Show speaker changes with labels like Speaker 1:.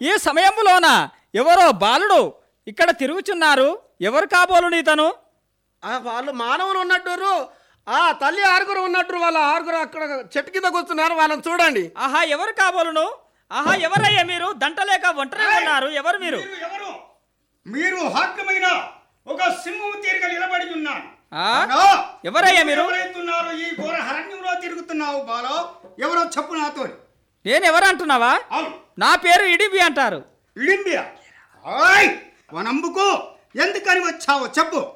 Speaker 1: ఈ సమయంలోన ఎవరో బాలుడు ఇక్కడ తిరుగుచున్నారు ఎవరు కాబోలు నీతను
Speaker 2: ఆ, వాళ్ళు మానవులు ఉన్నట్టు ఆ తల్లి ఆరుగురు ఉన్నట్టు వాళ్ళ ఆరుగురు అక్కడ చెట్టు కింద కూర్చున్నారు వాళ్ళని చూడండి
Speaker 1: ఆహా ఎవరు కాబోలును ఆహా ఎవరయ్యా మీరు దంటలేక ఒంటరిగా ఉన్నారు ఎవరు మీరు
Speaker 3: మీరు ఎవరు మీరు హాక్యమైన ఒక సింహము తీరిక నిలబడి ఉన్నాను
Speaker 1: ఆ?
Speaker 3: బాలో,
Speaker 1: ఎవరయ్యా మీరు?
Speaker 3: ఎవరైతున్నారు ఈ ఘోర హరణ్యంలో తిరుగుతున్నావు బాలో ఎవరో చెప్పు నాతో
Speaker 1: నేను ఎవరు అంటున్నావా
Speaker 3: అవును
Speaker 1: నా పేరు ఇడిబి అంటారు
Speaker 3: ఇడింబియా ఆయ్ వనంబుకు ఎందుకని వచ్చావో చెప్పు